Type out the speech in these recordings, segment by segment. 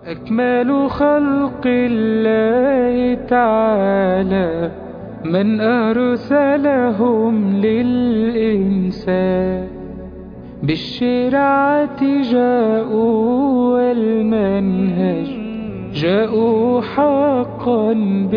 أكمل خلق الله تعالى من أرسلهم للإنسان بالشرعة جاءوا والمنهج جاءوا حقا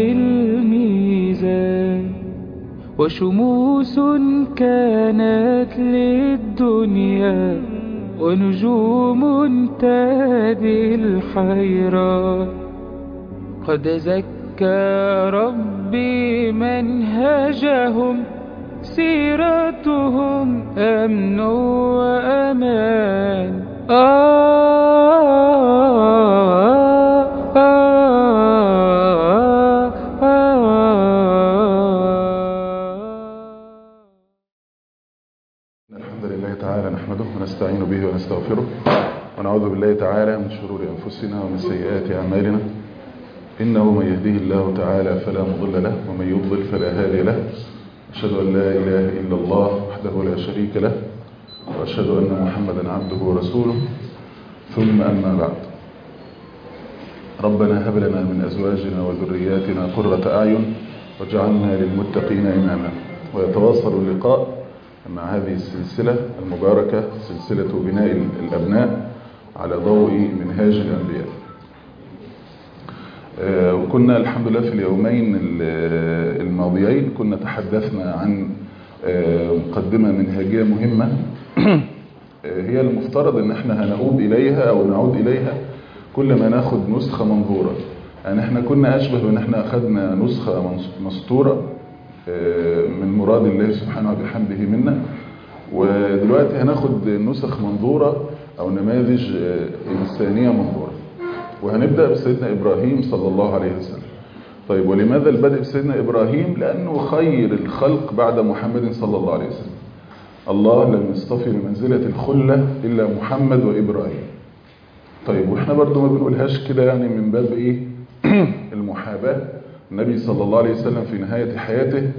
بالميزان وشموس كانت للدنيا ونجوم تهدي الحيران قد زكى ربي منهجهم سيرتهم أمن وأمان آه آه آه آه الحمد لله تعالى نحمده ونستعين به ونستغفره ونعوذ بالله تعالى من شرور أنفسنا ومن سيئات أعمالنا إنه من يهديه الله تعالى فلا مضل له ومن يضلل فلا هادي له أشهد أن لا إله إلا الله وحده لا شريك له وأشهد أن محمدا عبده ورسوله ثم أما بعد ربنا هب لنا من أزواجنا وذرياتنا قرة أعين واجعلنا للمتقين إماما ويتواصل اللقاء مع هذه السلسلة المباركة سلسلة بناء الأبناء على ضوء منهاج الأنبياء آه، وكنا الحمد لله في اليومين ال- الماضيين كنا تحدثنا عن آه، مقدمة منهجية مهمة آه، هي المفترض ان احنا هنعود اليها او نعود اليها كل ما ناخد نسخة منظورة يعني احنا كنا اشبه بان احنا اخدنا نسخة منص- مسطورة آه، من مراد الله سبحانه وبحمده منا ودلوقتي هناخد نسخ منظورة او نماذج آه، انسانية منظورة وهنبدأ بسيدنا إبراهيم صلى الله عليه وسلم طيب ولماذا البدء بسيدنا إبراهيم لأنه خير الخلق بعد محمد صلى الله عليه وسلم الله لم يصطفي لمنزلة الخلة إلا محمد وإبراهيم طيب وإحنا برضو ما بنقولهاش كده يعني من باب إيه المحاباة النبي صلى الله عليه وسلم في نهاية حياته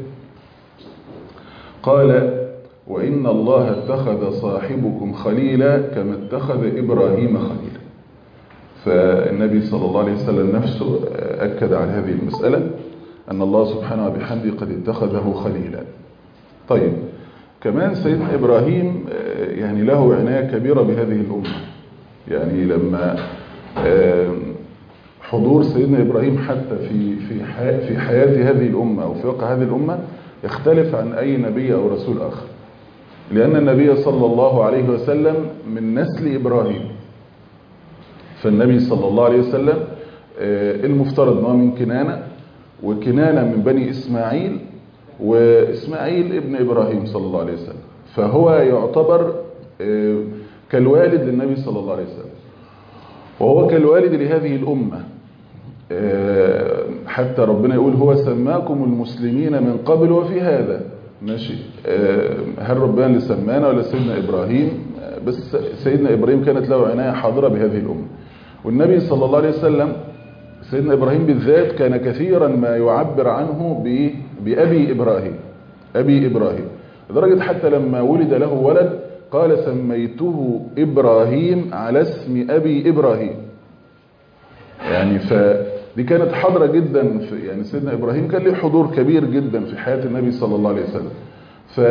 قال وإن الله اتخذ صاحبكم خليلا كما اتخذ إبراهيم خليلا فالنبي صلى الله عليه وسلم نفسه أكد على هذه المسألة أن الله سبحانه وبحمده قد اتخذه خليلا طيب كمان سيدنا إبراهيم آه، يعني له عناية كبيرة بهذه الأمة يعني لما آه، حضور سيدنا إبراهيم حتى في في حياة في حياة هذه الأمة أو في واقع هذه الأمة يختلف عن أي نبي أو رسول آخر لأن النبي صلى الله عليه وسلم من نسل إبراهيم فالنبي صلى الله عليه وسلم آه، المفترض أنه من كنانة وكنانة من بني إسماعيل وإسماعيل ابن إبراهيم صلى الله عليه وسلم فهو يعتبر آه، كالوالد للنبي صلى الله عليه وسلم وهو كالوالد لهذه الأمة آه، حتى ربنا يقول هو سماكم المسلمين من قبل وفي هذا ماشي آه، هل ربنا اللي سمانا ولا سيدنا إبراهيم آه، بس سيدنا إبراهيم كانت له عناية حاضرة بهذه الأمة والنبي صلى الله عليه وسلم سيدنا إبراهيم بالذات كان كثيرا ما يعبر عنه ب- بأبي إبراهيم أبي إبراهيم لدرجة حتى لما ولد له ولد قال سميته إبراهيم على اسم أبي إبراهيم يعني فدي كانت حاضرة جدا في يعني سيدنا إبراهيم كان له حضور كبير جدا في حياة النبي صلى الله عليه وسلم ف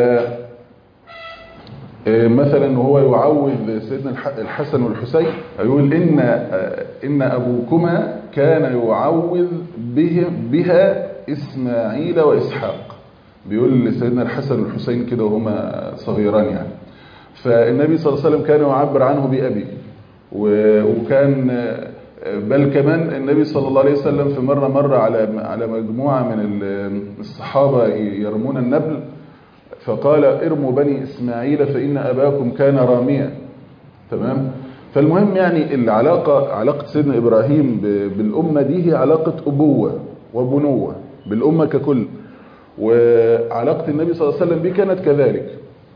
آه، مثلا وهو يعوذ سيدنا الح- الحسن والحسين يقول إن آه، إن أبوكما كان يعوذ به بها إسماعيل وإسحاق بيقول لسيدنا الحسن والحسين كده وهما صغيران يعني فالنبي صلى الله عليه وسلم كان يعبر عنه بأبي و- وكان آه، بل كمان النبي صلى الله عليه وسلم في مرة مرة على على مجموعة من ال- الصحابة يرمون النبل فقال ارموا بني إسماعيل فإن أباكم كان راميا تمام فالمهم يعني العلاقة علاقة سيدنا إبراهيم ب- بالأمة دي هي علاقة أبوة وبنوة بالأمة ككل وعلاقة النبي صلى الله عليه وسلم به كانت كذلك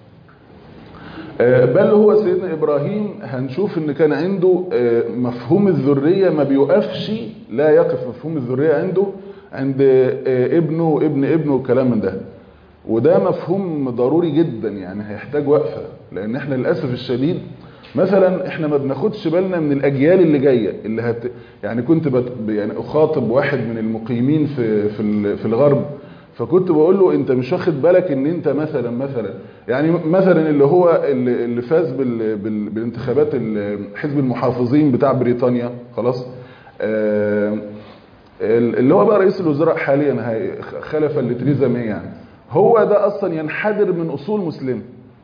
آه، بل هو سيدنا إبراهيم هنشوف ان كان عنده آه، مفهوم الذرية ما بيوقفش لا يقف مفهوم الذرية عنده عند آه، ابنه وابن ابنه والكلام من ده وده مفهوم ضروري جدا يعني هيحتاج وقفة لان احنا للأسف الشديد مثلا احنا ما بناخدش بالنا من الاجيال اللي جايه اللي هت يعني كنت بت يعني اخاطب واحد من المقيمين في في ال- في الغرب فكنت بقول له انت مش واخد بالك ان انت مثلا مثلا يعني مثلا اللي هو اللي اللي فاز بال بال بالانتخابات ال- حزب المحافظين بتاع بريطانيا خلاص آه، اللي هو بقى رئيس الوزراء حاليا هي- خلفا لتريزا ماي يعني هو ده اصلا ينحدر من اصول مسلمه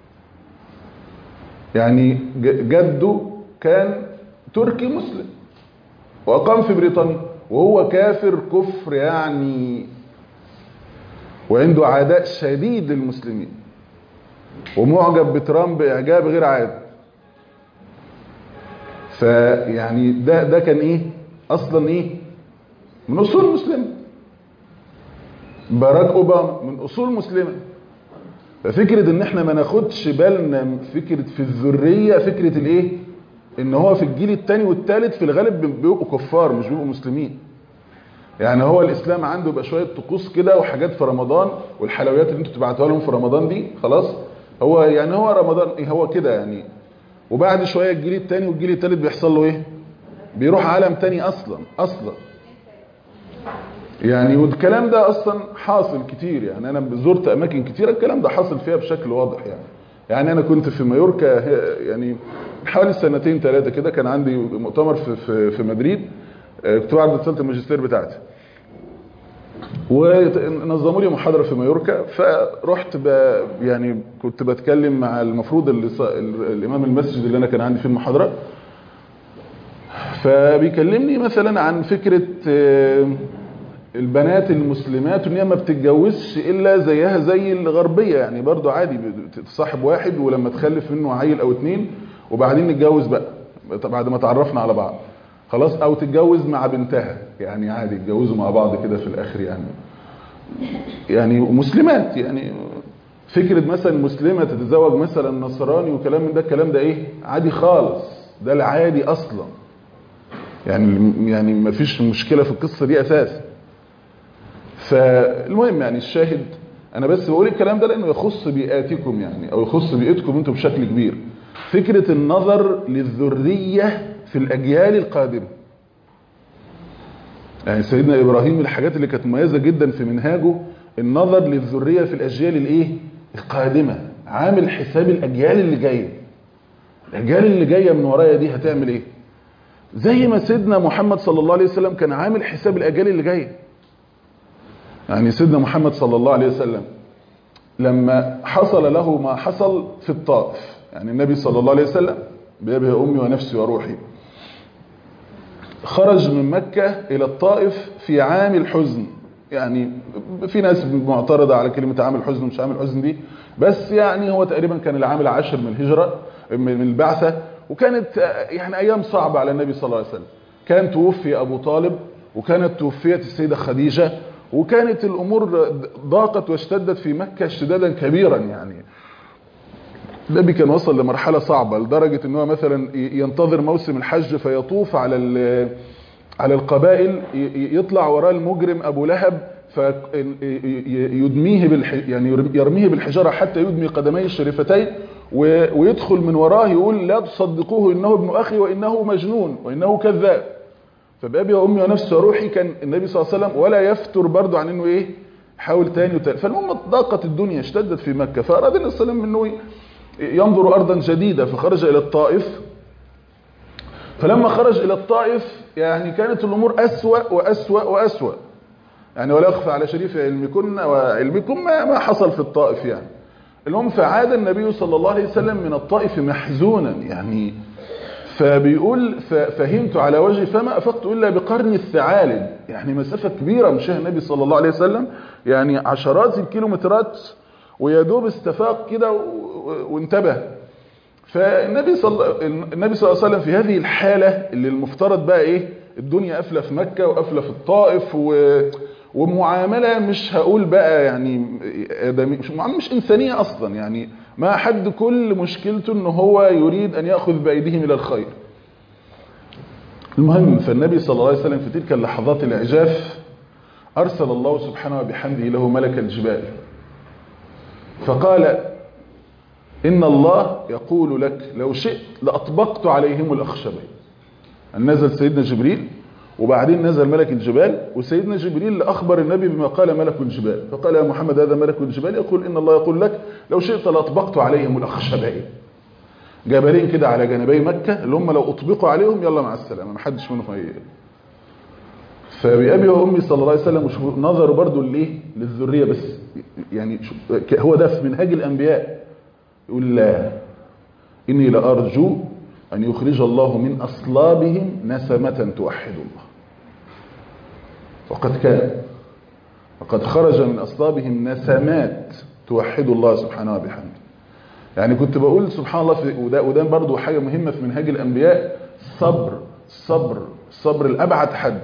يعني ج- جده كان تركي مسلم واقام في بريطانيا وهو كافر كفر يعني وعنده عداء شديد للمسلمين ومعجب بترامب اعجاب غير عادي فيعني ده ده كان ايه اصلا ايه من اصول مسلمه باراك اوباما من اصول مسلمه ففكره ان احنا ما ناخدش بالنا فكره في الذريه فكره الايه ان هو في الجيل الثاني والثالث في الغالب بيبقوا كفار مش بيبقوا مسلمين يعني هو الاسلام عنده يبقى شويه طقوس كده وحاجات في رمضان والحلويات اللي انتوا تبعتوها لهم في رمضان دي خلاص هو يعني هو رمضان إيه هو كده يعني وبعد شويه الجيل الثاني والجيل الثالث بيحصل له ايه بيروح عالم تاني اصلا اصلا يعني والكلام ده اصلا حاصل كتير يعني انا زرت اماكن كتيره الكلام ده حاصل فيها بشكل واضح يعني يعني انا كنت في مايوركا هي- يعني حوالي سنتين ثلاثه كده كان عندي مؤتمر في في, في مدريد آه، كنت بعد رساله الماجستير بتاعتي ونظموا لي محاضره في مايوركا فرحت ب يعني كنت بتكلم مع المفروض اللي ص... الامام المسجد اللي انا كان عندي فيه المحاضره فبيكلمني مثلا عن فكره آه، البنات المسلمات ان هي ما بتتجوزش الا زيها زي الغربيه يعني برضو عادي تصاحب واحد ولما تخلف منه عيل او اتنين وبعدين نتجوز بقى بعد ما تعرفنا على بعض خلاص او تتجوز مع بنتها يعني عادي يتجوزوا مع بعض كده في الاخر يعني يعني مسلمات يعني فكره مثلا مسلمه تتزوج مثلا نصراني وكلام من ده الكلام ده ايه عادي خالص ده العادي اصلا يعني يعني ما فيش مشكله في القصه دي اساسا فالمهم يعني الشاهد انا بس بقول الكلام ده لانه يخص بيئاتكم يعني او يخص بيئتكم انتم بشكل كبير فكره النظر للذريه في الاجيال القادمه يعني سيدنا ابراهيم من الحاجات اللي كانت مميزه جدا في منهاجه النظر للذريه في الاجيال الايه القادمه عامل حساب الاجيال اللي جايه الاجيال اللي جايه من ورايا دي هتعمل ايه زي ما سيدنا محمد صلى الله عليه وسلم كان عامل حساب الاجيال اللي جايه يعني سيدنا محمد صلى الله عليه وسلم لما حصل له ما حصل في الطائف يعني النبي صلى الله عليه وسلم بأبي أمي ونفسي وروحي خرج من مكة إلى الطائف في عام الحزن يعني في ناس معترضة على كلمة عام الحزن ومش عام الحزن دي بس يعني هو تقريبا كان العام العاشر من الهجرة من البعثة وكانت يعني أيام صعبة على النبي صلى الله عليه وسلم كان توفي أبو طالب وكانت توفيت السيدة خديجة وكانت الأمور ضاقت واشتدت في مكة اشتدادا كبيرا يعني النبي كان وصل لمرحلة صعبة لدرجة ان هو مثلا ينتظر موسم الحج فيطوف على على القبائل يطلع وراه المجرم ابو لهب فيدميه بالح... يعني يرميه بالحجارة حتى يدمي قدميه الشريفتين ويدخل من وراه يقول لا تصدقوه انه ابن اخي وانه مجنون وانه كذاب فبأبي وأمي ونفسي وروحي كان النبي صلى الله عليه وسلم ولا يفتر برضه عن انه ايه حاول تاني وتاني فالمهم ضاقت الدنيا اشتدت في مكة فأراد النبي صلى الله عليه وسلم انه ينظر أرضا جديدة فخرج إلى الطائف فلما خرج إلى الطائف يعني كانت الأمور أسوأ وأسوأ وأسوأ يعني ولا يخفى على شريف علمكن وعلمكم ما, ما حصل في الطائف يعني المهم فعاد النبي صلى الله عليه وسلم من الطائف محزونا يعني فبيقول فهمت على وجهي فما أفقت إلا بقرن الثعالب يعني مسافة كبيرة مشاها النبي صلى الله عليه وسلم يعني عشرات الكيلومترات ويا دوب استفاق كده وانتبه فالنبي صلى النبي صلى الله عليه وسلم في هذه الحالة اللي المفترض بقى ايه الدنيا قافله في مكة وقافله في الطائف و ومعاملة مش هقول بقى يعني مش مش إنسانية أصلا يعني ما حد كل مشكلته ان هو يريد أن يأخذ بأيديهم إلى الخير المهم فالنبي صلى الله عليه وسلم في تلك اللحظات العجاف أرسل الله سبحانه وبحمده له ملك الجبال فقال إن الله يقول لك لو شئت لأطبقت عليهم الأخشبين أن نزل سيدنا جبريل وبعدين نزل ملك الجبال وسيدنا جبريل أخبر النبي بما قال ملك الجبال فقال يا محمد هذا ملك الجبال يقول إن الله يقول لك لو شئت لأطبقت عليهم الأخشبين جبلين كده على جانبي مكة اللي هم لو أطبقوا عليهم يلا مع السلامة ما حدش منهم هي فبأبي وأمي صلى الله عليه وسلم وشوفوا نظروا برضو ليه للذرية بس يعني هو ده في منهاج الأنبياء يقول لا إني لأرجو أن يخرج الله من أصلابهم نسمة توحد الله وقد كان وقد خرج من أصلابهم نسمات توحد الله سبحانه وبحمده يعني كنت بقول سبحان الله في وده, وده برضو حاجة مهمة في منهاج الأنبياء الصبر الصبر الصبر الأبعد حد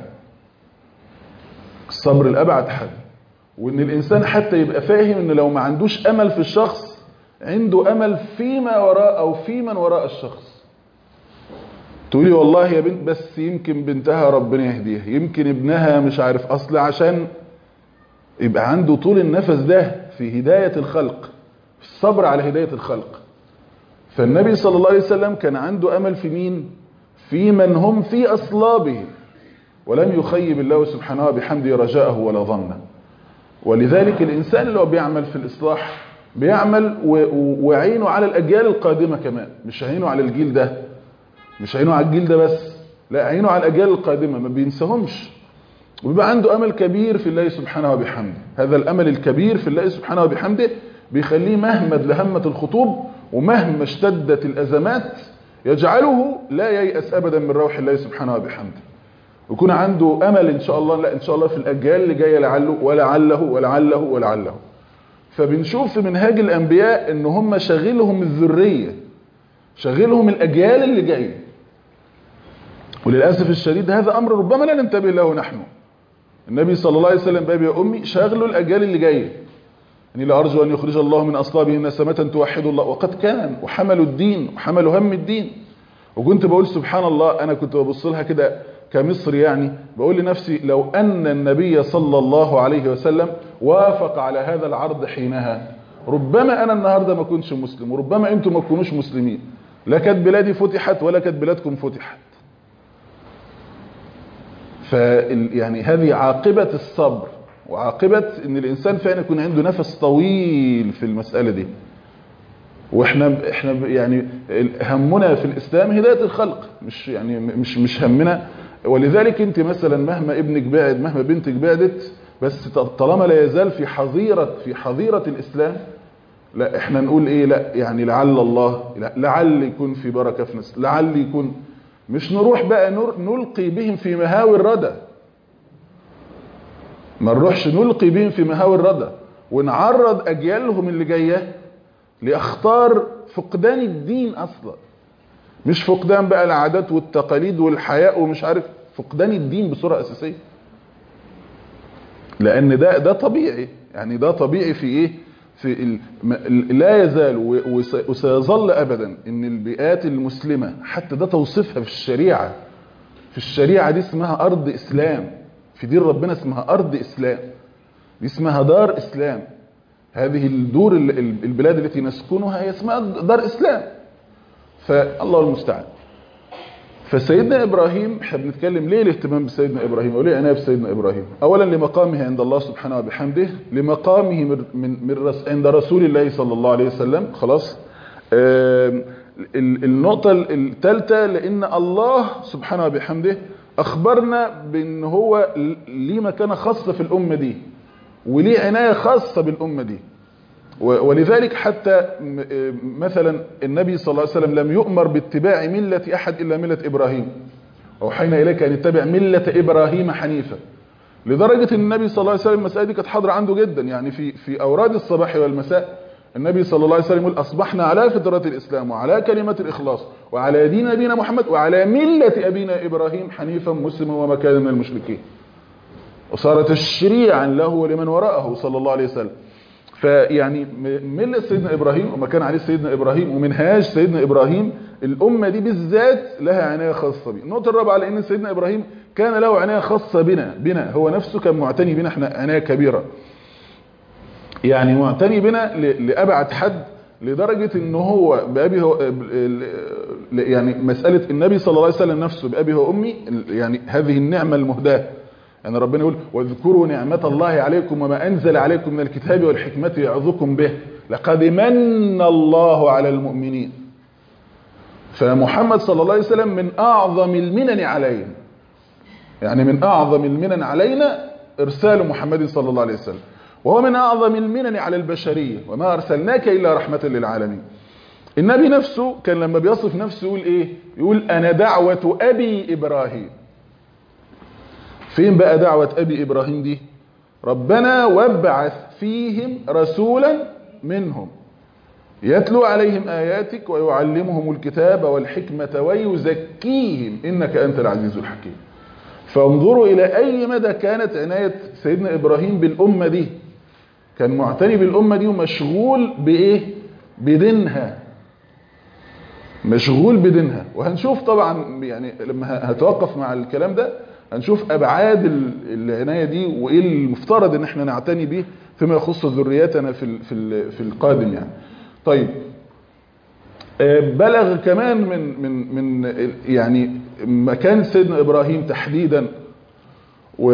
الصبر الأبعد حد وإن الإنسان حتى يبقى فاهم إن لو ما عندوش أمل في الشخص عنده أمل فيما وراء أو في من وراء الشخص تقولي والله يا بنت بس يمكن بنتها ربنا يهديها يمكن ابنها مش عارف أصل عشان يبقى عنده طول النفس ده في هداية الخلق في الصبر على هداية الخلق فالنبي صلى الله عليه وسلم كان عنده أمل في مين في من هم في أصلابه ولم يخيب الله سبحانه بحمده رجاءه ولا ظنه ولذلك الإنسان اللي هو بيعمل في الإصلاح بيعمل وعينه على الأجيال القادمة كمان مش عينه على الجيل ده مش عينه على الجيل ده بس لا عينه على الأجيال القادمة ما بينساهمش وبيبقى عنده أمل كبير في الله سبحانه وبحمده هذا الأمل الكبير في الله سبحانه وبحمده بيخليه مهما لهمة الخطوب ومهما اشتدت الأزمات يجعله لا ييأس أبدا من روح الله سبحانه وبحمده ويكون عنده أمل إن شاء الله لا إن شاء الله في الأجيال اللي جاية لعله ولعله ولعله ولعله فبنشوف في منهاج الأنبياء إن هم شاغلهم الذرية شاغلهم الأجيال اللي جاية وللأسف الشديد هذا أمر ربما لا ننتبه له نحن النبي صلى الله عليه وسلم بابي يا أمي شاغلوا الأجيال اللي جاية إني لأرجو أن يخرج الله من أصلابهم نسمة توحد الله وقد كان وحملوا الدين وحملوا هم الدين وكنت بقول سبحان الله أنا كنت ببص لها كده كمصري يعني بقول لنفسي لو أن النبي صلى الله عليه وسلم وافق على هذا العرض حينها ربما أنا النهاردة ما كنتش مسلم وربما أنتم ما تكونوش مسلمين لا كانت بلادي فتحت ولا كانت بلادكم فتحت ف يعني هذه عاقبة الصبر وعاقبة ان الانسان فعلا يكون عنده نفس طويل في المسألة دي واحنا احنا يعني همنا في الاسلام هداية الخلق مش يعني مش مش همنا ولذلك انت مثلا مهما ابنك بعد مهما بنتك بعدت بس طالما لا يزال في حظيرة في حظيرة الاسلام لا احنا نقول ايه لا يعني لعل الله لا لعل يكون في بركة في نفس لعل يكون مش نروح بقى نلقي بهم في مهاوي الردى ما نروحش نلقي بهم في مهاوي الردى ونعرض اجيالهم اللي جايه لاخطار فقدان الدين اصلا مش فقدان بقى العادات والتقاليد والحياء ومش عارف فقدان الدين بصوره اساسيه لان ده ده طبيعي يعني ده طبيعي في ايه في ال... لا يزال وسيظل ابدا ان البيئات المسلمه حتى ده توصيفها في الشريعه في الشريعه دي اسمها ارض اسلام في دين ربنا اسمها ارض اسلام دي اسمها دار اسلام هذه الدور البلاد التي نسكنها هي اسمها دار اسلام فالله المستعان فسيدنا ابراهيم احنا بنتكلم ليه الاهتمام بسيدنا ابراهيم وليه عنايه بسيدنا ابراهيم اولا لمقامه عند الله سبحانه وبحمده لمقامه من من, من رس عند رسول الله صلى الله عليه وسلم خلاص النقطه الثالثه لان الله سبحانه وبحمده اخبرنا بان هو ليه مكانه خاصه في الامه دي وليه عنايه خاصه بالامه دي ولذلك حتى مثلا النبي صلى الله عليه وسلم لم يؤمر باتباع ملة أحد إلا ملة إبراهيم أوحينا إليك أن اتبع ملة إبراهيم حنيفا لدرجة أن النبي صلى الله عليه وسلم المسألة دي كانت حاضرة عنده جدا يعني في في أوراد الصباح والمساء النبي صلى الله عليه وسلم يقول أصبحنا على فطرة الإسلام وعلى كلمة الإخلاص وعلى دين نبينا محمد وعلى ملة أبينا إبراهيم حنيفا مسلما وما كان من المشركين وصار تشريعا له ولمن وراءه صلى الله عليه وسلم فيعني ملة سيدنا إبراهيم وما كان عليه سيدنا إبراهيم ومنهاج سيدنا إبراهيم الأمة دي بالذات لها عناية خاصة بيه النقطة الرابعة لأن سيدنا إبراهيم كان له عناية خاصة بنا بنا هو نفسه كان معتني بنا احنا عناية كبيرة يعني معتني بنا لأبعد حد لدرجة ان هو بأبي هو يعني مسألة النبي صلى الله عليه وسلم نفسه بأبي هو أمي يعني هذه النعمة المهداة يعني ربنا يقول واذكروا نعمة الله عليكم وما أنزل عليكم من الكتاب والحكمة يعظكم به لقد من الله على المؤمنين فمحمد صلى الله عليه وسلم من أعظم المنن علينا يعني من أعظم المنن علينا إرسال محمد صلى الله عليه وسلم وهو من أعظم المنن على البشرية وما أرسلناك إلا رحمة للعالمين النبي نفسه كان لما بيصف نفسه يقول إيه يقول أنا دعوة أبي إبراهيم فين بقى دعوة أبي إبراهيم دي ربنا وابعث فيهم رسولا منهم يتلو عليهم آياتك ويعلمهم الكتاب والحكمة ويزكيهم إنك أنت العزيز الحكيم فانظروا إلى أي مدى كانت عناية سيدنا إبراهيم بالأمة دي كان معتني بالأمة دي ومشغول بإيه بدينها مشغول بدينها وهنشوف طبعا يعني لما هتوقف مع الكلام ده هنشوف أبعاد العناية دي وإيه المفترض إن احنا نعتني به فيما يخص ذرياتنا في في في القادم يعني طيب بلغ كمان من من من يعني مكان سيدنا ابراهيم تحديدا و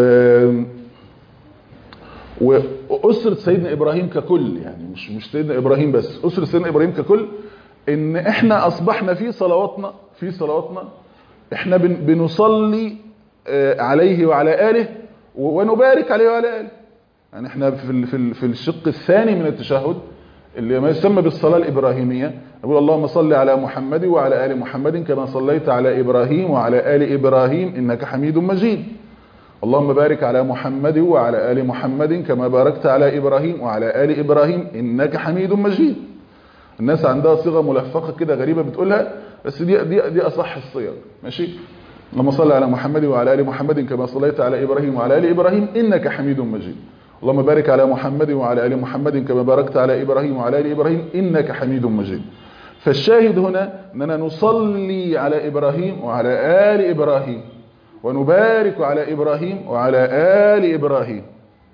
واسره سيدنا ابراهيم ككل يعني مش مش سيدنا ابراهيم بس اسره سيدنا ابراهيم ككل ان احنا اصبحنا في صلواتنا في صلواتنا احنا بنصلي عليه وعلى اله ونبارك عليه وعلى اله يعني احنا في في في الشق الثاني من التشهد اللي ما يسمى بالصلاة الإبراهيمية نقول اللهم صل على محمد وعلى آل محمد كما صليت على إبراهيم وعلى آل إبراهيم إنك حميد مجيد اللهم بارك على محمد وعلى آل محمد كما باركت على إبراهيم وعلى آل إبراهيم إنك حميد مجيد الناس عندها صيغة ملفقة كده غريبة بتقولها بس دي دي دي أصح الصيغ ماشي اللهم صل على محمد وعلى آل محمد كما صليت على إبراهيم وعلى آل إبراهيم إنك حميد مجيد اللهم بارك على محمد وعلى آل محمد كما باركت على إبراهيم وعلى آل إبراهيم إنك حميد مجيد فالشاهد هنا أننا نصلي على إبراهيم وعلى آل إبراهيم ونبارك على إبراهيم وعلى آل إبراهيم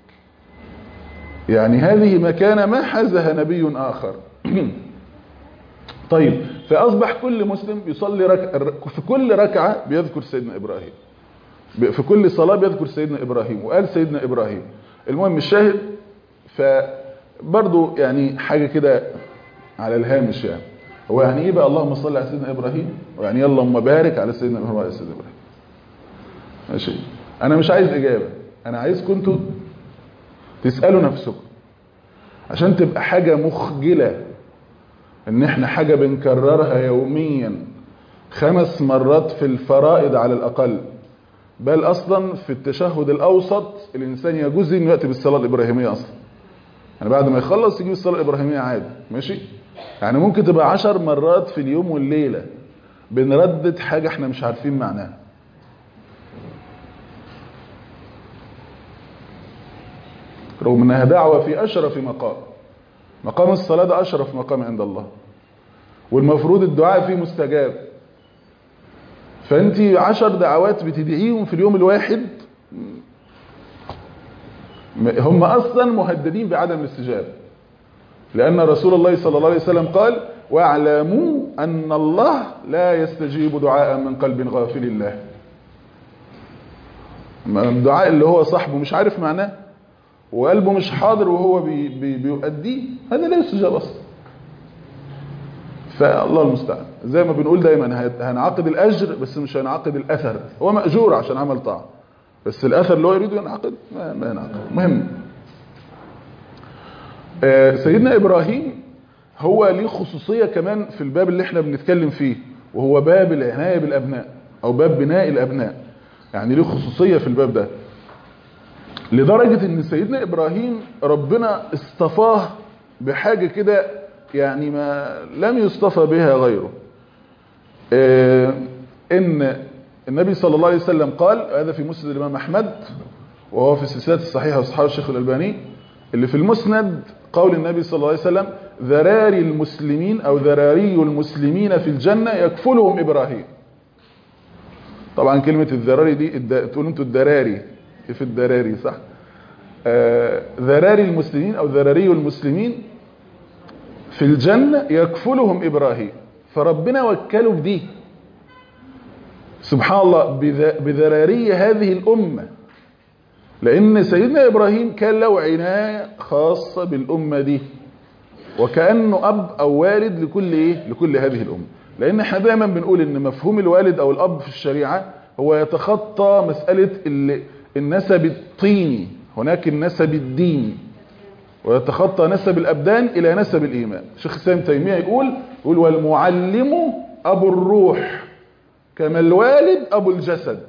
يعني هذه مكانة ما حزها نبي آخر طيب فأصبح كل مسلم يصلي رك... في كل ركعة بيذكر سيدنا إبراهيم في كل صلاة بيذكر سيدنا إبراهيم وقال سيدنا إبراهيم المهم الشاهد فبرضو يعني حاجة كده على الهامش يعني هو يعني ايه بقى اللهم صل على سيدنا ابراهيم ويعني اللهم بارك على سيدنا ابراهيم وعلى سيدنا ابراهيم ماشي انا مش عايز اجابة انا عايزكم انتوا تسألوا نفسكم عشان تبقى حاجة مخجلة ان احنا حاجة بنكررها يوميا خمس مرات في الفرائض على الاقل بل اصلا في التشهد الاوسط الانسان يجوز انه ياتي بالصلاه الابراهيميه اصلا يعني بعد ما يخلص يجيب الصلاه الابراهيميه عادي ماشي يعني ممكن تبقى عشر مرات في اليوم والليله بنردد حاجه احنا مش عارفين معناها رغم انها دعوه في اشرف مقام مقام الصلاه ده اشرف مقام عند الله والمفروض الدعاء فيه مستجاب فانت عشر دعوات بتدعيهم في اليوم الواحد هم اصلا مهددين بعدم الاستجابه لان رسول الله صلى الله عليه وسلم قال واعلموا ان الله لا يستجيب دعاء من قلب غافل الله الدعاء اللي هو صاحبه مش عارف معناه وقلبه مش حاضر وهو بي بي بيؤديه هذا لا يستجاب اصلا فالله المستعان زي ما بنقول دايما هنعقد الاجر بس مش هنعقد الاثر هو ماجور عشان عمل طاعه بس الاثر اللي هو يريد ينعقد ما, ما ينعقد مهم آه سيدنا ابراهيم هو ليه خصوصيه كمان في الباب اللي احنا بنتكلم فيه وهو باب العنايه بالابناء او باب بناء الابناء يعني ليه خصوصيه في الباب ده لدرجه ان سيدنا ابراهيم ربنا اصطفاه بحاجه كده يعني ما لم يصطفى بها غيره آه ان النبي صلى الله عليه وسلم قال هذا في مسند الامام احمد وهو في السلسله الصحيحه وصححه الشيخ الالباني اللي في المسند قول النبي صلى الله عليه وسلم ذراري المسلمين او ذراري المسلمين في الجنه يكفلهم ابراهيم طبعا كلمه الذراري دي الد... تقول انتوا الدراري في الدراري صح آه ذراري المسلمين او ذراري المسلمين في الجنة يكفلهم إبراهيم فربنا وكله بدي سبحان الله بذ- بذراري هذه الأمة لأن سيدنا إبراهيم كان له عناية خاصة بالأمة دي وكأنه أب أو والد لكل إيه؟ لكل هذه الأمة لأن احنا دايما بنقول إن مفهوم الوالد أو الأب في الشريعة هو يتخطى مسألة ال- النسب الطيني هناك النسب الديني ويتخطى نسب الأبدان إلى نسب الإيمان شيخ الإسلام تيمية يقول يقول والمعلم أبو الروح كما الوالد أبو الجسد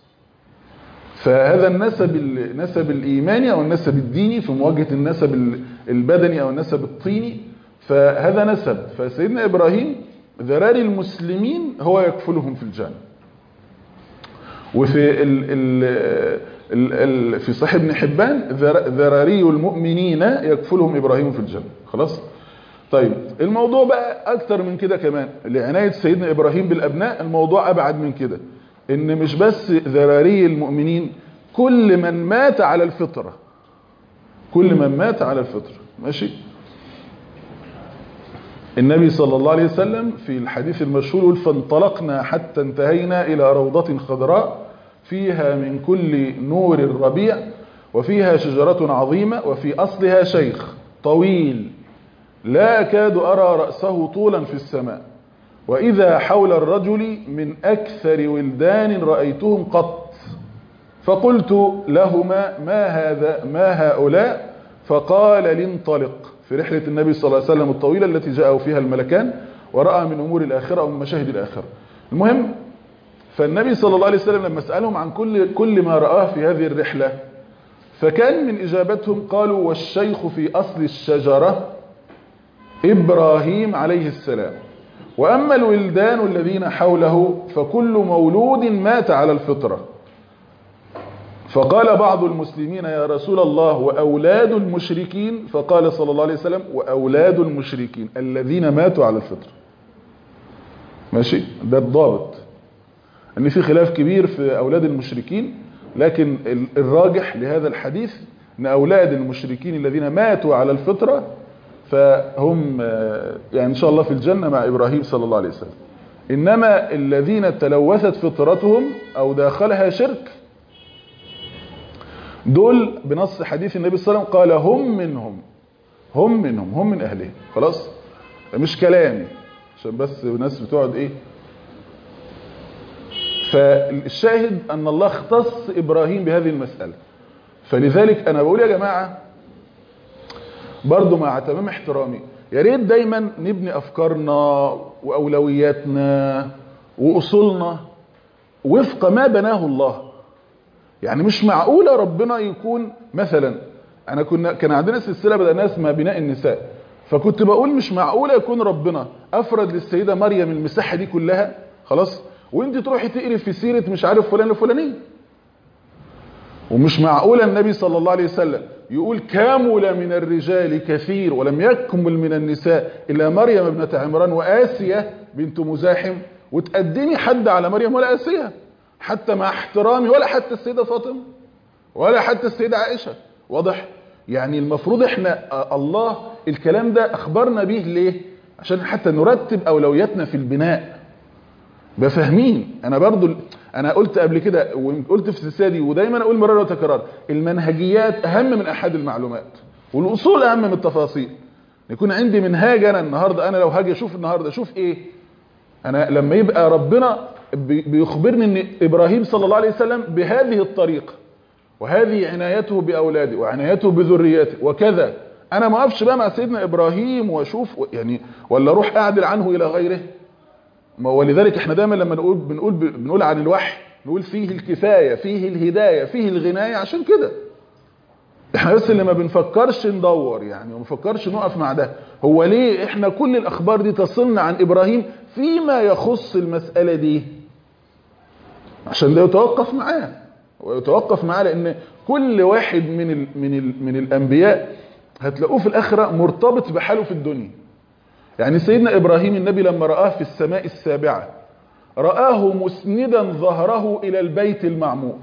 فهذا النسب النسب الإيماني أو النسب الديني في مواجهة النسب ال- البدني أو النسب الطيني فهذا نسب فسيدنا إبراهيم ذراري المسلمين هو يكفلهم في الجنة وفي ال ال ال ال في صحيح ابن حبان ذر- ذراري المؤمنين يكفلهم إبراهيم في الجنة خلاص طيب الموضوع بقى أكتر من كده كمان لعناية سيدنا إبراهيم بالأبناء الموضوع أبعد من كده إن مش بس ذراري المؤمنين كل من مات على الفطرة كل من مات على الفطرة ماشي النبي صلى الله عليه وسلم في الحديث المشهور يقول فانطلقنا حتى انتهينا إلى روضة خضراء فيها من كل نور الربيع وفيها شجرة عظيمة وفي أصلها شيخ طويل لا أكاد أرى رأسه طولا في السماء وإذا حول الرجل من أكثر ولدان رأيتهم قط فقلت لهما ما هذا ما هؤلاء فقال لانطلق في رحلة النبي صلى الله عليه وسلم الطويلة التي جاءه فيها الملكان ورأى من أمور الآخرة أو من مشاهد الآخرة المهم فالنبي صلى الله عليه وسلم لما سألهم عن كل كل ما رآه في هذه الرحلة فكان من إجابتهم قالوا والشيخ في أصل الشجرة إبراهيم عليه السلام وأما الولدان الذين حوله فكل مولود مات على الفطرة فقال بعض المسلمين يا رسول الله وأولاد المشركين فقال صلى الله عليه وسلم وأولاد المشركين الذين ماتوا على الفطرة ماشي ده الضابط ان في خلاف كبير في أولاد المشركين لكن ال- الراجح لهذا الحديث ان أولاد المشركين الذين ماتوا على الفطرة فهم آه، يعني إن شاء الله في الجنة مع إبراهيم صلى الله عليه وسلم إنما الذين تلوثت فطرتهم أو داخلها شرك دول بنص حديث النبي صلى الله عليه وسلم قال هم منهم هم منهم هم من أهله خلاص مش كلامي عشان بس الناس بتقعد ايه فالشاهد ان الله اختص ابراهيم بهذه المسألة فلذلك انا بقول يا جماعة برضو مع تمام احترامي يا ريت دايما نبني افكارنا واولوياتنا واصولنا وفق ما بناه الله يعني مش معقولة ربنا يكون مثلا انا كنا كان عندنا سلسلة بدأناها اسمها بناء النساء فكنت بقول مش معقولة يكون ربنا افرد للسيدة مريم المساحة دي كلها خلاص وانت تروحي تقري في سيرة مش عارف فلان الفلاني ومش معقولة النبي صلى الله عليه وسلم يقول كامل من الرجال كثير ولم يكمل من النساء إلا مريم ابنة عمران وآسية بنت مزاحم وتقدمي حد على مريم ولا آسية حتى مع احترامي ولا حتى السيدة فاطمة ولا حتى السيدة عائشة واضح يعني المفروض احنا آه، الله الكلام ده اخبرنا به ليه عشان حتى نرتب اولوياتنا في البناء بفهمين انا برضو انا قلت قبل كده وقلت في السلسله دي ودايما اقول مرارا وتكرار المنهجيات اهم من احد المعلومات والاصول اهم من التفاصيل يكون عندي منهاج انا النهارده انا لو هاجي اشوف النهارده اشوف ايه انا لما يبقى ربنا بي- بيخبرني ان ابراهيم صلى الله عليه وسلم بهذه الطريقه وهذه عنايته باولاده وعنايته بذريته وكذا انا ما اقفش بقى مع سيدنا ابراهيم واشوف يعني ولا اروح اعدل عنه الى غيره ما هو ولذلك احنا دايما لما نقول بنقول بنقول عن الوحي نقول فيه الكفايه فيه الهدايه فيه الغنايه عشان كده احنا بس اللي ما بنفكرش ندور يعني وما بنفكرش نقف مع ده هو ليه احنا كل الاخبار دي تصلنا عن ابراهيم فيما يخص المساله دي عشان ده يتوقف معاه ويتوقف معاه لان كل واحد من ال من ال من الانبياء هتلاقوه في الاخره مرتبط بحاله في الدنيا يعني سيدنا ابراهيم النبي لما رآه في السماء السابعة رآه مسندا ظهره الى البيت المعمور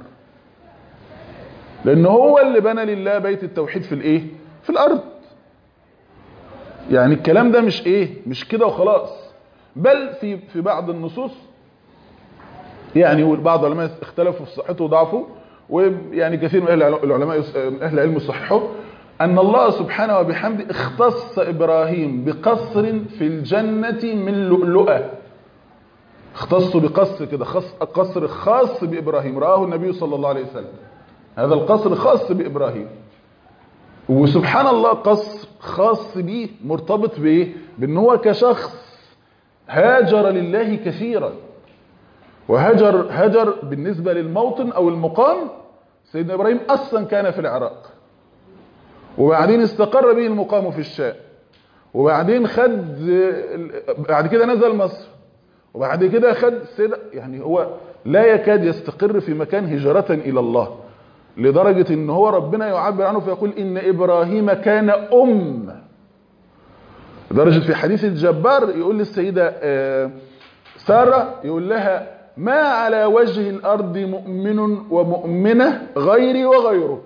لان هو اللي بنى لله بيت التوحيد في الايه في الارض يعني الكلام ده مش ايه مش كده وخلاص بل في في بعض النصوص يعني بعض العلماء اختلفوا في صحته وضعفه ويعني كثير من اهل العلماء من اهل العلم صححوا ان الله سبحانه وبحمده اختص ابراهيم بقصر في الجنه من لؤلؤه اختصوا بقصر كده خاص قصر خاص بابراهيم راه النبي صلى الله عليه وسلم هذا القصر خاص بابراهيم وسبحان الله قصر خاص بيه مرتبط بايه بان هو كشخص هاجر لله كثيرا وهجر هجر بالنسبة للموطن او المقام سيدنا ابراهيم اصلا كان في العراق وبعدين استقر به المقام في الشام وبعدين خد بعد كده نزل مصر وبعد كده خد سيدة يعني هو لا يكاد يستقر في مكان هجرة الى الله لدرجة ان هو ربنا يعبر عنه فيقول ان ابراهيم كان ام لدرجة في حديث الجبار يقول للسيدة سارة يقول لها ما على وجه الارض مؤمن ومؤمنة غيري وغيرك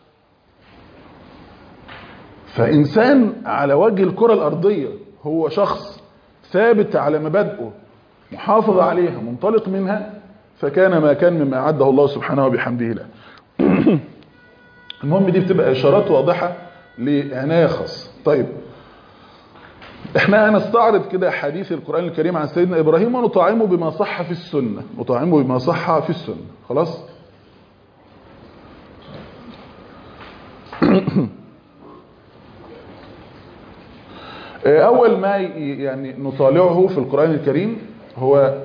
فانسان على وجه الكرة الارضية هو شخص ثابت على مبادئه محافظ عليها منطلق منها فكان ما كان مما اعده الله سبحانه وبحمده له المهم دي بتبقى اشارات واضحة لعناية خاصة طيب احنا هنستعرض كده حديث القرآن الكريم عن سيدنا ابراهيم ونطعمه بما صح في السنة نطعمه بما صح في السنة خلاص اول ما يعني نطالعه في القرآن الكريم هو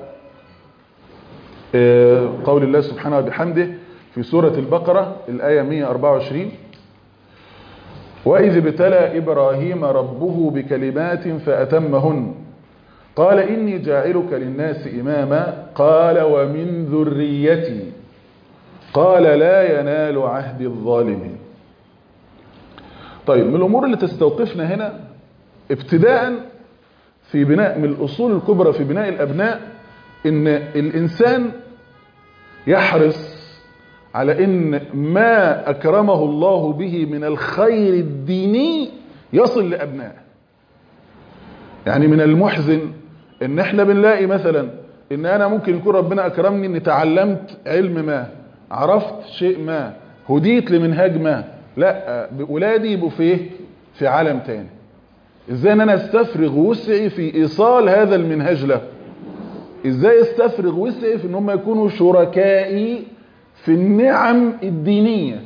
قول الله سبحانه وبحمده في سورة البقرة الآية 124 وإذ ابتلى إبراهيم ربه بكلمات فأتمهن قال إني جاعلك للناس إماما قال ومن ذريتي قال لا ينال عهد الظالمين طيب من الأمور اللي تستوقفنا هنا ابتداء في بناء من الأصول الكبرى في بناء الأبناء إن الإنسان يحرص على ان ما اكرمه الله به من الخير الديني يصل لابنائه يعني من المحزن ان احنا بنلاقي مثلا ان انا ممكن يكون ربنا اكرمني اني تعلمت علم ما عرفت شيء ما هديت لمنهاج ما لا ولادي يبقوا في ايه في عالم تاني ازاي ان انا استفرغ وسعي في ايصال هذا المنهاج له ازاي استفرغ وسعي في ان هم يكونوا شركائي في النعم الدينية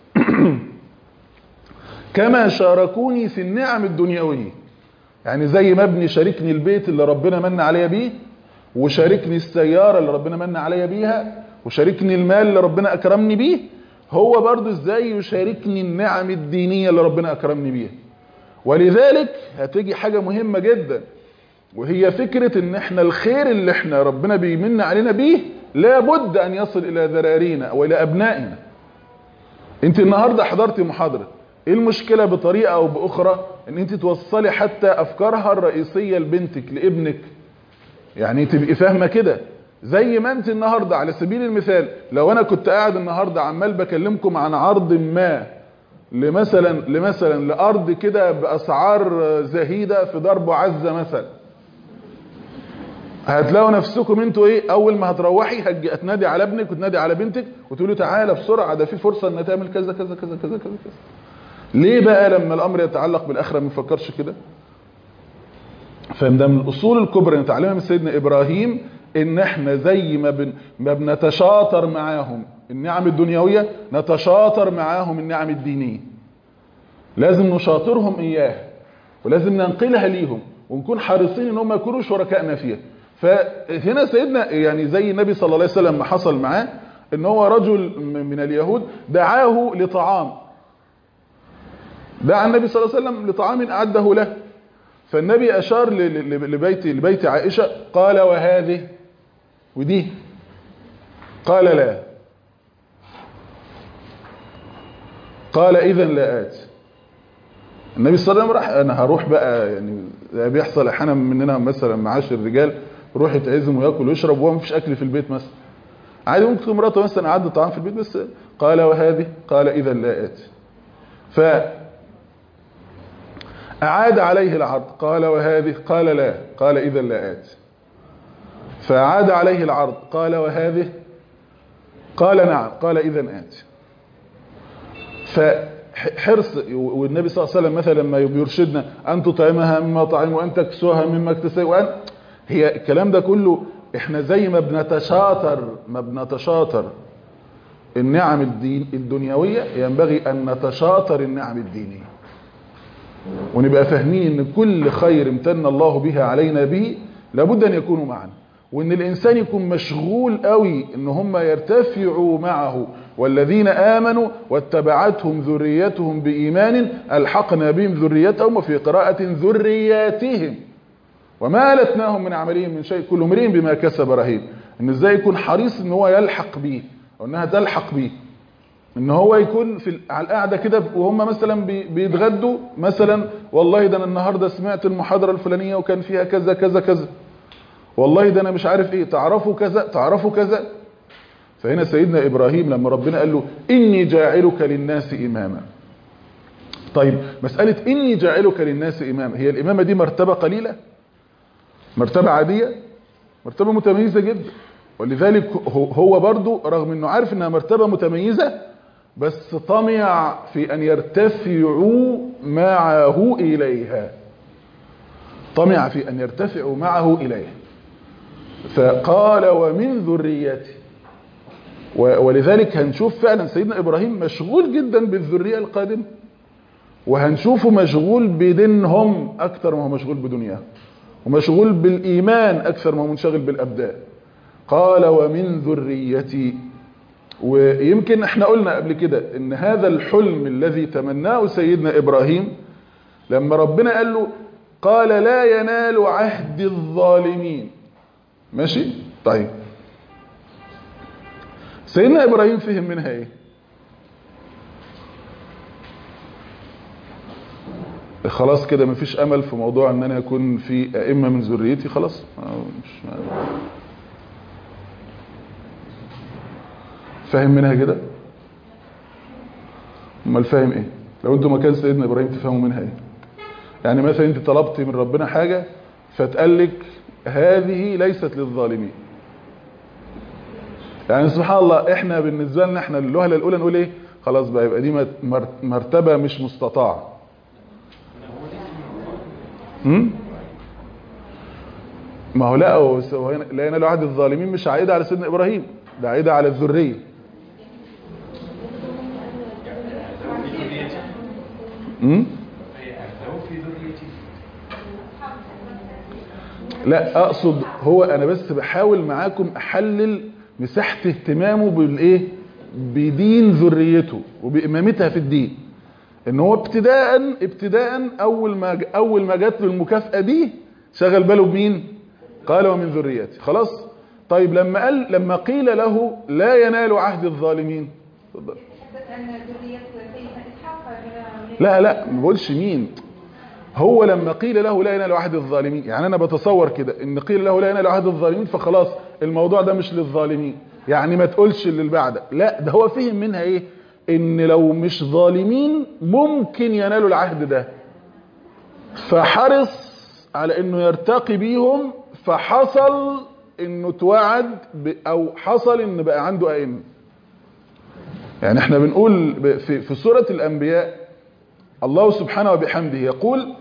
كما شاركوني في النعم الدنيوية يعني زي ما ابني شاركني البيت اللي ربنا من عليا بيه وشاركني السيارة اللي ربنا من عليا بيها وشاركني المال اللي ربنا أكرمني بيه هو برضو ازاي يشاركني النعم الدينية اللي ربنا أكرمني بيها ولذلك هتيجي حاجة مهمة جدا وهي فكرة ان احنا الخير اللي احنا ربنا بيمن علينا بيه لابد ان يصل الى ذرارينا والى ابنائنا انت النهاردة حضرتي محاضرة ايه المشكلة بطريقة او باخرى ان انت توصلي حتى افكارها الرئيسية لبنتك لابنك يعني تبقي فاهمة كده زي ما انت النهاردة على سبيل المثال لو انا كنت قاعد النهاردة عمال بكلمكم عن عرض ما لمثلا لمثلا لارض كده باسعار زهيدة في ضرب عزة مثلا هتلاقوا نفسكم انتوا ايه اول ما هتروحي هتنادي على ابنك وتنادي على بنتك وتقولوا تعالى بسرعه ده في فرصه ان تعمل كذا كذا كذا كذا كذا كذا ليه بقى لما الامر يتعلق بالاخره ما نفكرش كده فاهم ده من الاصول الكبرى نتعلمها من سيدنا ابراهيم ان احنا زي ما, بن ما بنتشاطر معاهم النعم الدنيويه نتشاطر معاهم النعم الدينيه لازم نشاطرهم اياها ولازم ننقلها ليهم ونكون حريصين ان هم يكونوا شركائنا فيها فهنا سيدنا يعني زي النبي صلى الله عليه وسلم ما حصل معاه ان هو رجل من اليهود دعاه لطعام دعا النبي صلى الله عليه وسلم لطعام اعده له فالنبي اشار لبيت لبيت عائشه قال وهذه ودي قال لا قال اذا لا اتي النبي صلى الله عليه وسلم راح انا هروح بقى يعني بيحصل احيانا مننا مثلا معاش الرجال يروح يتعزم وياكل ويشرب وهو مفيش اكل في البيت مثلا عادي ممكن تكون مراته مثلا عدت طعام في البيت بس قال وهذه قال اذا لا اتي ف أعاد عليه العرض قال وهذه قال لا قال إذا لا آتي فأعاد عليه العرض قال وهذه قال نعم قال إذا آتي فحرص والنبي صلى الله عليه وسلم مثلا لما بيرشدنا أن تطعمها مما طعم وأن تكسوها مما اكتسي وأن هي الكلام ده كله احنا زي ما بنتشاطر ما بنتشاطر النعم الدين الدنيوية ينبغي أن نتشاطر النعم الدينية ونبقى فاهمين ان كل خير امتن الله بها علينا به لابد ان يكونوا معنا وان الانسان يكون مشغول قوي ان هم يرتفعوا معه والذين امنوا واتبعتهم ذريتهم بايمان الحقنا بهم ذريتهم وفي قراءه ذرياتهم وما التناهم من عملهم من شيء كل امرئ بما كسب رهين ان ازاي يكون حريص ان هو يلحق بيه او انها تلحق بيه ان هو يكون في على القعده كده وهم مثلا بيتغدوا مثلا والله ده انا النهارده سمعت المحاضره الفلانيه وكان فيها كذا كذا كذا والله ده انا مش عارف ايه تعرفوا كذا تعرفوا كذا فهنا سيدنا ابراهيم لما ربنا قال له اني جاعلك للناس اماما طيب مساله اني جاعلك للناس اماما هي الامامه دي مرتبه قليله مرتبه عاديه مرتبه متميزه جدا ولذلك هو برضو رغم انه عارف انها مرتبه متميزه بس طمع في أن يرتفعوا معه إليها طمع في أن يرتفعوا معه إليها فقال ومن ذريتي ولذلك هنشوف فعلا سيدنا إبراهيم مشغول جدا بالذرية القادمة وهنشوفه مشغول بدينهم أكثر ما هو مشغول بدنياه ومشغول بالإيمان أكثر ما هو منشغل بالأبدان قال ومن ذريتي ويمكن احنا قلنا قبل كده ان هذا الحلم الذي تمناه سيدنا ابراهيم لما ربنا قال له قال لا ينال عهد الظالمين ماشي طيب سيدنا ابراهيم فهم منها ايه خلاص كده مفيش امل في موضوع ان انا يكون في ائمه من ذريتي خلاص مش فاهم منها كده امال فاهم ايه لو انتوا مكان سيدنا ابراهيم تفهموا منها ايه يعني مثلا انت طلبت من ربنا حاجه فتقال لك هذه ليست للظالمين يعني سبحان الله احنا بالنسبه لنا احنا الوهله الاولى نقول ايه خلاص بقى يبقى دي مرتبه مش مستطاعه امم ما هو لا هو لا ينال عهد الظالمين مش عائده على سيدنا ابراهيم ده عائده على الذريه امم لا اقصد هو انا بس بحاول معاكم احلل مساحه اهتمامه بالايه بدين ذريته وبامامتها في الدين ان هو ابتداء ابتداء اول ما اول ما جات له المكافاه دي شغل باله بمين قال ومن ذريتي خلاص طيب لما قال لما قيل له لا ينال عهد الظالمين اتفضل لا لا ما بقولش مين هو لما قيل له لا ينال عهد الظالمين يعني انا بتصور كده ان قيل له لا ينال عهد الظالمين فخلاص الموضوع ده مش للظالمين يعني ما تقولش اللي بعدك لا ده هو فهم منها ايه ان لو مش ظالمين ممكن ينالوا العهد ده فحرص على انه يرتقي بيهم فحصل انه توعد او حصل ان بقى عنده ائمه يعني احنا بنقول في, في سورة الانبياء الله سبحانه وبحمده يقول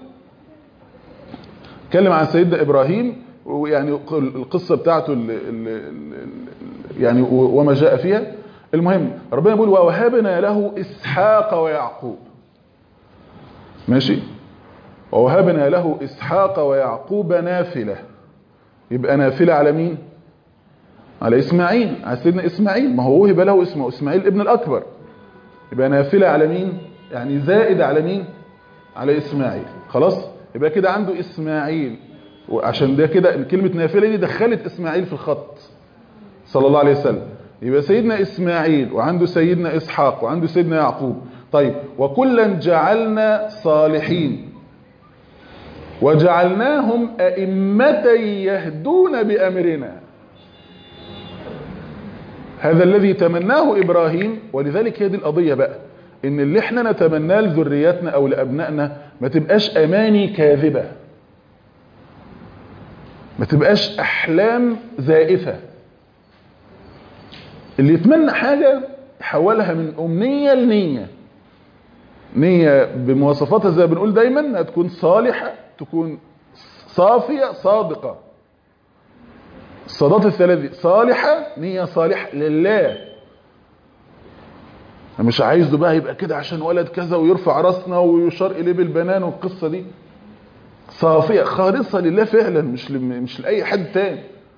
اتكلم عن سيدنا ابراهيم ويعني القصة بتاعته ال ال يعني وما جاء فيها المهم ربنا يقول ووهبنا له اسحاق ويعقوب ماشي ووهبنا له اسحاق ويعقوب نافله يبقى نافله على مين على اسماعيل على سيدنا اسماعيل ما هو وهب له اسمه اسماعيل ابن الاكبر يبقى نافله على مين يعني زائد على مين على اسماعيل خلاص يبقى كده عنده اسماعيل وعشان ده كده كلمه نافله دي دخلت اسماعيل في الخط صلى الله عليه وسلم يبقى سيدنا اسماعيل وعنده سيدنا اسحاق وعنده سيدنا يعقوب طيب وكلا جعلنا صالحين وجعلناهم أئمة يهدون بأمرنا هذا الذي تمناه إبراهيم ولذلك هي دي القضية بقى إن اللي احنا نتمناه لذرياتنا أو لأبنائنا ما تبقاش اماني كاذبه ما تبقاش احلام زائفه اللي يتمنى حاجه يحولها من امنيه لنيه نيه بمواصفاتها زي ما بنقول دايما انها تكون صالحه تكون صافيه صادقه الصادات الثلاث صالحه نيه صالحه لله مش عايزه بقى يبقى كده عشان ولد كذا ويرفع راسنا ويشار اليه بالبنان والقصه دي صافيه خالصه لله فعلا مش مش لاي حد تاني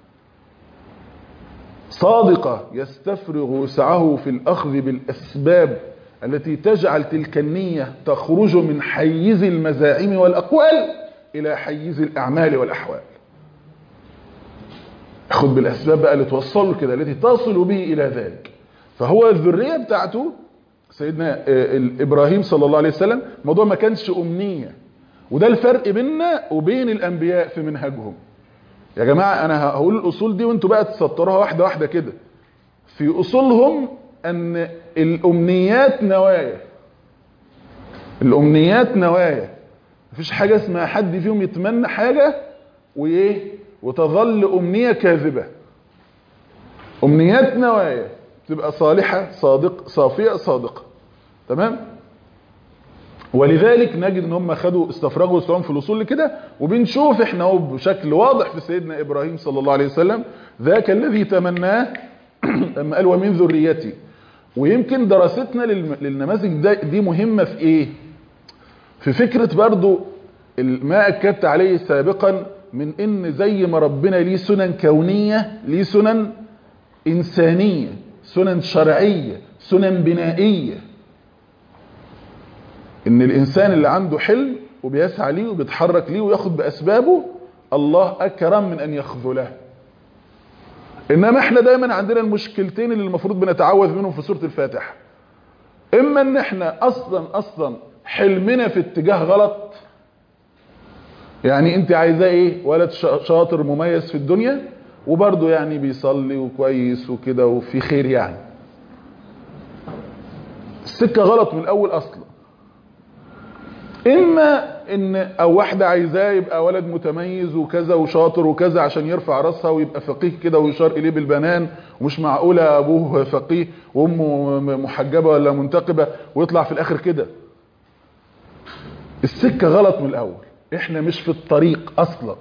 صادقه يستفرغ وسعه في الاخذ بالاسباب التي تجعل تلك النيه تخرج من حيز المزاعم والاقوال الى حيز الاعمال والاحوال خد بالاسباب بقى اللي توصل كده التي تصل به الى ذلك فهو الذريه بتاعته سيدنا ابراهيم صلى الله عليه وسلم الموضوع ما كانش امنيه وده الفرق بيننا وبين الانبياء في منهجهم يا جماعه انا هقول الاصول دي وانتوا بقى تسطروها واحده واحده كده في اصولهم ان الامنيات نوايا الامنيات نوايا مفيش حاجه اسمها حد فيهم يتمنى حاجه وايه وتظل امنيه كاذبه امنيات نوايا تبقى صالحه صادق صافيه صادقه تمام ولذلك نجد ان هم خدوا استفرغوا اسلام في الاصول كده وبنشوف احنا هو بشكل واضح في سيدنا ابراهيم صلى الله عليه وسلم ذاك الذي تمناه لما قال ومن ذريتي ويمكن دراستنا للنماذج دي مهمه في ايه في فكره برضو ما اكدت عليه سابقا من ان زي ما ربنا ليه سنن كونيه ليه سنن انسانيه سنن شرعيه سنن بنائيه ان الانسان اللي عنده حلم وبيسعى ليه وبيتحرك ليه وياخد باسبابه الله اكرم من ان يخذله انما احنا دايما عندنا المشكلتين اللي المفروض بنتعوذ منهم في سوره الفاتحه اما ان احنا اصلا اصلا حلمنا في اتجاه غلط يعني انت عايزاه ايه ولد شاطر مميز في الدنيا وبرضه يعني بيصلي وكويس وكده وفي خير يعني السكه غلط من الاول اصلا اما ان او واحده عايزاه يبقى ولد متميز وكذا وشاطر وكذا عشان يرفع راسها ويبقى فقيه كده ويشار اليه بالبنان ومش معقوله ابوه فقيه وامه محجبه ولا منتقبه ويطلع في الاخر كده السكه غلط من الاول احنا مش في الطريق اصلا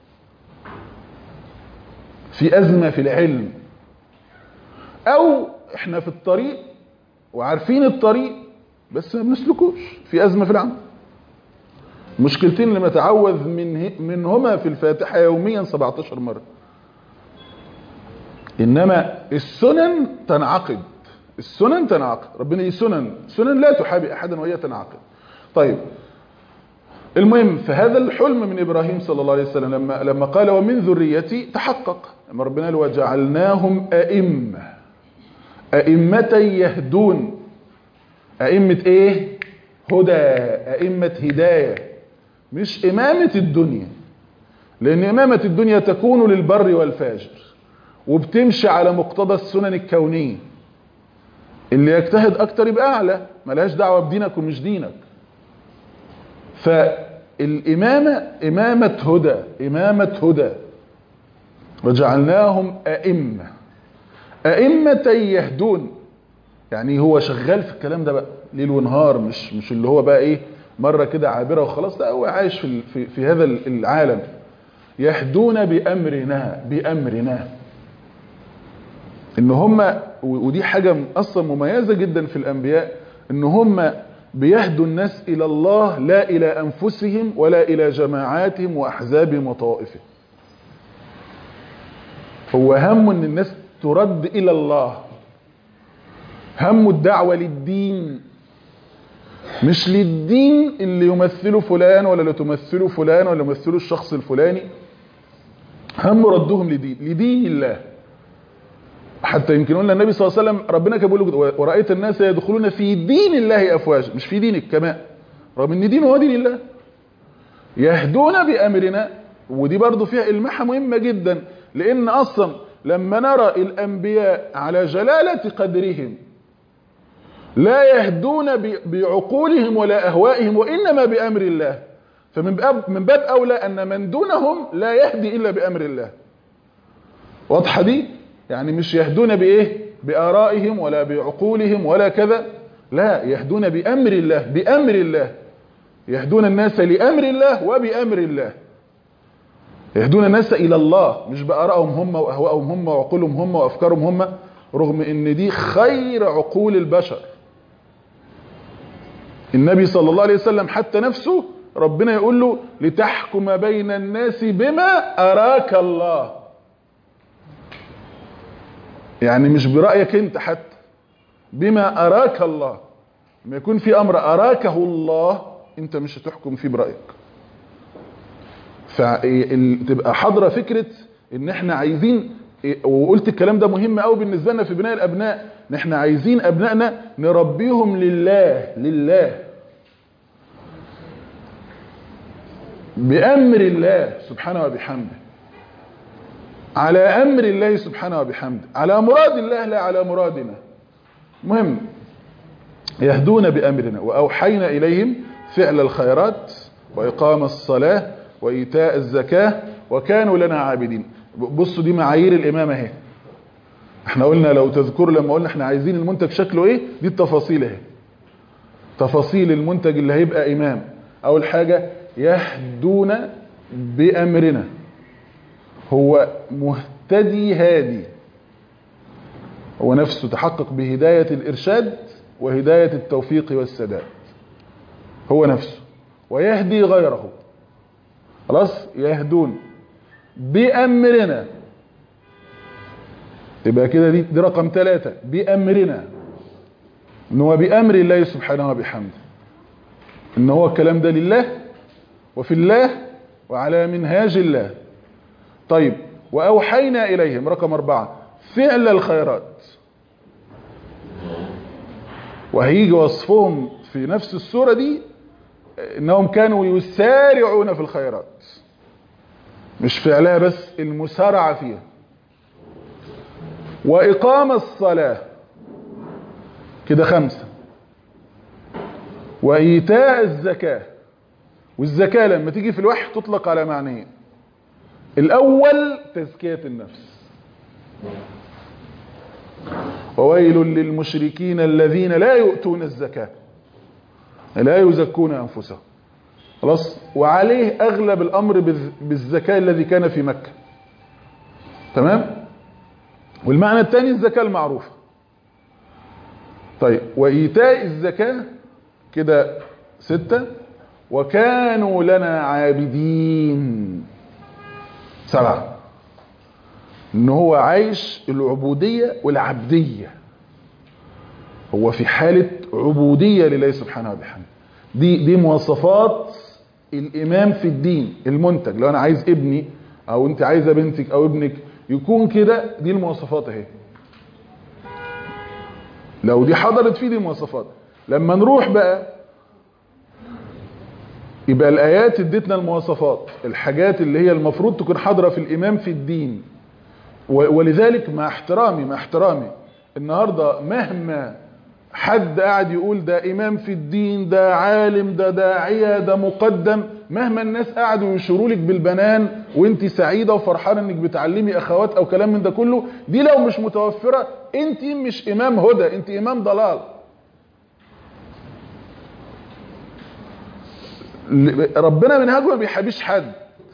في ازمه في العلم او احنا في الطريق وعارفين الطريق بس ما بنسلكوش في ازمه في العمل مشكلتين اللي نتعوذ من منهما في الفاتحه يوميا 17 مره انما السنن تنعقد السنن تنعقد ربنا ليه سنن سنن لا تحابي احدا وهي تنعقد طيب المهم فهذا الحلم من ابراهيم صلى الله عليه وسلم لما لما قال ومن ذريتي تحقق لما ربنا قال وجعلناهم ائمه ائمه يهدون ائمه ايه هدى ائمه هدايه مش امامه الدنيا لان امامه الدنيا تكون للبر والفاجر وبتمشي على مقتضى السنن الكونيه اللي يجتهد اكتر يبقى اعلى ملهاش دعوه بدينك ومش دينك فالإمامة إمامة هدى إمامة هدى وجعلناهم أئمة أئمة يهدون يعني هو شغال في الكلام ده بقى ليل ونهار مش مش اللي هو بقى ايه مرة كده عابرة وخلاص لا هو عايش في, في, في هذا العالم يهدون بأمرنا بأمرنا ان هم ودي حاجة اصلا مميزة جدا في الانبياء ان هم بيهدوا الناس إلى الله لا إلى أنفسهم ولا إلى جماعاتهم وأحزابهم وطوائفهم هو هم أن الناس ترد إلى الله هم الدعوة للدين مش للدين اللي يمثله فلان ولا اللي تمثله فلان ولا يمثله الشخص الفلاني هم ردهم لدين لدين الله حتى يمكن قلنا النبي صلى الله عليه وسلم ربنا كان بيقول له ورأيت الناس يدخلون في دين الله أفواجا مش في دينك كمان رغم ان دينه هو دين الله يهدون بأمرنا ودي برضو فيها إلماحة مهمة جدا لأن أصلا لما نرى الأنبياء على جلالة قدرهم لا يهدون ب- بعقولهم ولا أهوائهم وإنما بأمر الله فمن باب, من باب أولى أن من دونهم لا يهدي إلا بأمر الله واضحة دي يعني مش يهدون بإيه بآرائهم ولا بعقولهم ولا كذا لا يهدون بأمر الله بأمر الله يهدون الناس لأمر الله وبأمر الله يهدون الناس إلى الله مش بآرائهم هم وأهوائهم هم وعقولهم هم وأفكارهم هم رغم ان دي خير عقول البشر النبي صلى الله عليه وسلم حتى نفسه ربنا يقول له لتحكم بين الناس بما أراك الله يعني مش برأيك انت حتى بما أراك الله لما يكون في أمر أراكه الله انت مش هتحكم فيه برأيك فتبقى حاضرة فكرة ان احنا عايزين وقلت الكلام ده مهم قوي بالنسبة لنا في بناء الأبناء ان احنا عايزين أبنائنا نربيهم لله لله بأمر الله سبحانه وبحمده على أمر الله سبحانه وبحمده على مراد الله لا على مرادنا مهم يهدون بأمرنا وأوحينا إليهم فعل الخيرات وإقام الصلاة وإيتاء الزكاة وكانوا لنا عابدين بصوا دي معايير الإمامة اهي احنا قلنا لو تذكروا لما قلنا احنا عايزين المنتج شكله ايه دي التفاصيل اهي تفاصيل المنتج اللي هيبقى إمام أول حاجة يهدون بأمرنا هو مهتدي هادي هو نفسه تحقق بهداية الإرشاد وهداية التوفيق والسداد هو نفسه ويهدي غيره خلاص يهدون بأمرنا يبقى كده دي, دي رقم ثلاثة بأمرنا ان هو بأمر الله سبحانه وبحمده ان هو الكلام ده لله وفي الله وعلى منهاج الله طيب وأوحينا إليهم رقم أربعة فعل الخيرات وهيجي وصفهم في نفس السورة دي انهم كانوا يسارعون في الخيرات مش فعلها بس المسارعة فيها وإقام الصلاة كده خمسة وإيتاء الزكاة والزكاة لما تيجي في الوحي تطلق على معنيين الأول تزكية النفس وويل للمشركين الذين لا يؤتون الزكاة لا يزكون أنفسهم خلاص وعليه أغلب الأمر بالزكاة الذي كان في مكة تمام والمعنى الثاني الزكاة المعروفة طيب وإيتاء الزكاة كده ستة وكانوا لنا عابدين سبعة ان هو عايش العبودية والعبدية هو في حالة عبودية لله سبحانه وبحمده دي دي مواصفات الامام في الدين المنتج لو انا عايز ابني او انت عايزه بنتك او ابنك يكون كده دي المواصفات اهي لو دي حضرت فيه دي المواصفات لما نروح بقى يبقى الايات ادتنا المواصفات الحاجات اللي هي المفروض تكون حاضره في الامام في الدين ولذلك مع احترامي مع احترامي النهارده مهما حد قاعد يقول ده امام في الدين ده عالم ده داعيه ده مقدم مهما الناس قعدوا يشيروا لك بالبنان وانت سعيده وفرحانه انك بتعلمي اخوات او كلام من ده كله دي لو مش متوفره انت مش امام هدى انت امام ضلال ربنا منهجه ما بيحابيش حد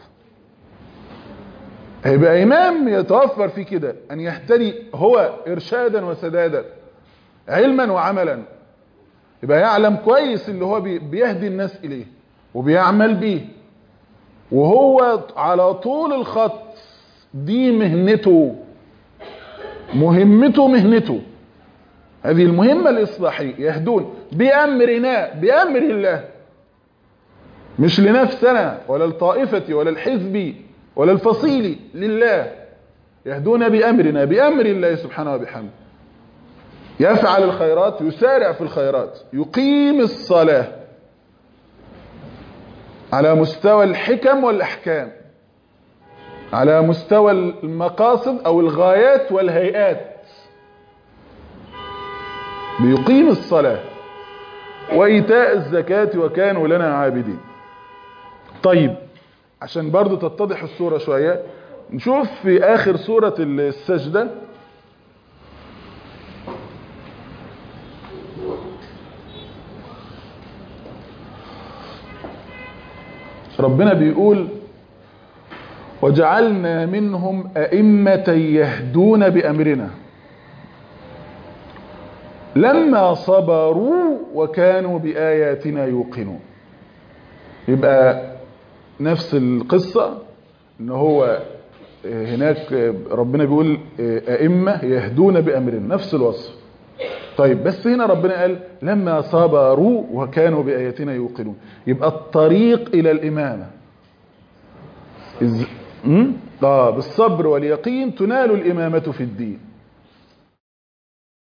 هيبقى امام يتوفر فيه كده ان يهتدي هو ارشادا وسدادا علما وعملا يبقى يعلم كويس اللي هو بيهدي الناس اليه وبيعمل بيه وهو على طول الخط دي مهنته مهمته مهنته هذه المهمة الإصلاحية يهدون بأمرنا بأمر الله مش لنفسنا ولا الطائفة ولا الحزب ولا الفصيل لله يهدون بأمرنا بأمر الله سبحانه وبحمده يفعل الخيرات يسارع في الخيرات يقيم الصلاة على مستوى الحكم والأحكام على مستوى المقاصد أو الغايات والهيئات بيقيم الصلاة وإيتاء الزكاة وكانوا لنا عابدين طيب عشان برضو تتضح الصورة شوية نشوف في آخر سورة السجدة ربنا بيقول وجعلنا منهم أئمة يهدون بأمرنا لما صبروا وكانوا بآياتنا يوقنون يبقى نفس القصة ان هو هناك ربنا بيقول أئمة يهدون بأمرنا نفس الوصف طيب بس هنا ربنا قال لما صبروا وكانوا بآياتنا يوقنون يبقى الطريق إلى الإمامة إز... اه بالصبر واليقين تنال الإمامة في الدين